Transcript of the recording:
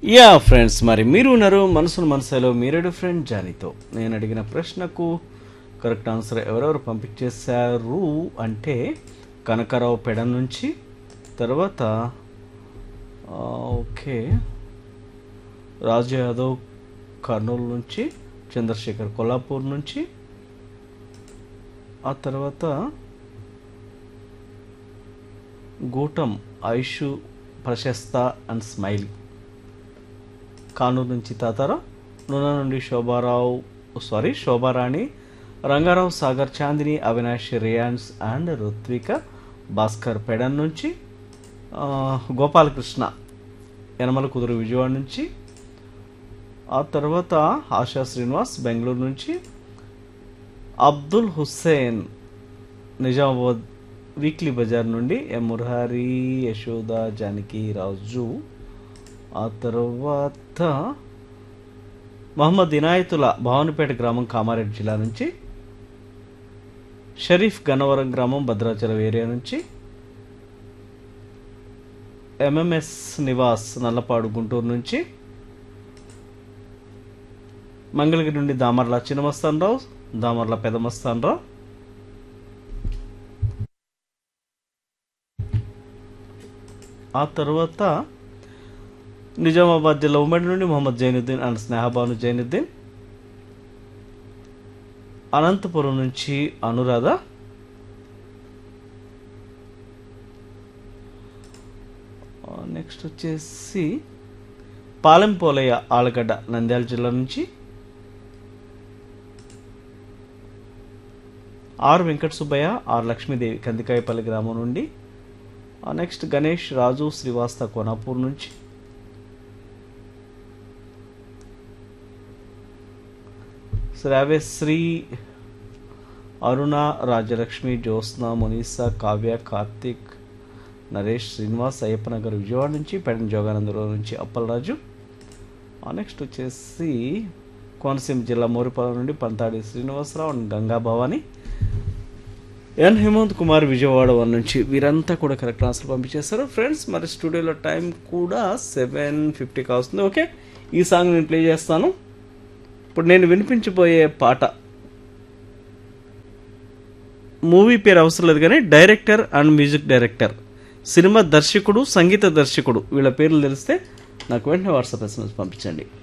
yeah friends మరి మీరు ఉన్నారు మనసును మనసులో మీరేడు ఫ్రెండ్ జానీతో నేను అడిగిన ప్రశ్నకు కరెక్ట్ ఆన్సర్ ఎవరెవరు పంపించేశారు అంటే కనకరావు పెడ నుంచి తర్వాత ఆ, ఓకే రాజు యాదవ్ కర్నూలు నుంచి చంద్రశేఖర్ కొల్లాపూర్ నుంచి ఆ తర్వాత గూటం ఐషు ప్రశస్త అండ్ స్మైల్ కానూరు నుంచి తాతారా నూనె నుండి శోభారావు సారీ శోభారాణి రంగారావు సాగర్ చాందిని అవినాష్ రియాన్స్ అండ్ రుత్విక భాస్కర్ పెడన్ నుంచి ఆ, గోపాలకృష్ణ యనమల కుదురు విజయవాడ నుంచి ఆ తర్వాత ఆశా శ్రీనివాస్ బెంగళూరు నుంచి అబ్దుల్ హుస్సేన్ నిజామాబాద్ వీక్లీ బజార్ నుండి ఎం మురహారి యశోద జానకి రాజు ఆ తర్వాత మహమ్మద్ ఇనాయతుల భవానిపేట గ్రామం కామారెడ్డి జిల్లా నుంచి షరీఫ్ గన్నవరం గ్రామం భద్రాచలం ఏరియా నుంచి ఎంఎంఎస్ నివాస్ నల్లపాడు గుంటూరు నుంచి మంగళగిరి నుండి దామర్ల చిన్నమస్తాన్ రావు దామర్ల పెదమస్తాన్ రావు ఆ తర్వాత నిజామాబాద్ జిల్లా ఉమ్మడి నుండి మొహమ్మద్ జైనుద్దీన్ అండ్ స్నేహబాను జైనుద్దీన్ అనంతపురం నుంచి అనురాధ నెక్స్ట్ వచ్చేసి పాలెంపోలయ్య ఆలగడ్డ నంద్యాల జిల్లా నుంచి ఆర్ వెంకట సుబ్బయ్య ఆర్ లక్ష్మీదేవి కందికాయపల్లి గ్రామం నుండి నెక్స్ట్ గణేష్ రాజు శ్రీవాస్త కోనాపూర్ నుంచి శ్రావ్యశ్రీ అరుణ రాజలక్ష్మి జ్యోత్స్న మునీసా కావ్య కార్తిక్ నరేష్ శ్రీనివాస్ అయ్యప్పనగర్ విజయవాడ నుంచి పెడన్ జోగానందరావు నుంచి అప్పలరాజు నెక్స్ట్ వచ్చేసి కోనసీమ జిల్లా మోరిపాలెం నుండి Panthadi Srinivasarao and Ganga Bhavani N Hemanth Kumar Vijayawada one నుంచి వీరంతా కూడా కరెక్ట్ ఆన్సర్ పంపించేస్తారు ఫ్రెండ్స్ మరి స్టూడియోలో టైం కూడా సెవెన్ ఫిఫ్టీ కావస్తుంది ఓకే ఈ సాంగ్ నేను ప్లే చేస్తాను ఇప్పుడు నేను వినిపించబోయే పాట మూవీ పేరు అవసరం లేదు కానీ director and music director cinema దర్శకుడు సంగీత దర్శకుడు వీళ్ళ పేర్లు తెలిస్తే నాకు వెంటనే వాట్సాప్ ఎస్ఎంఎస్ పంపించండి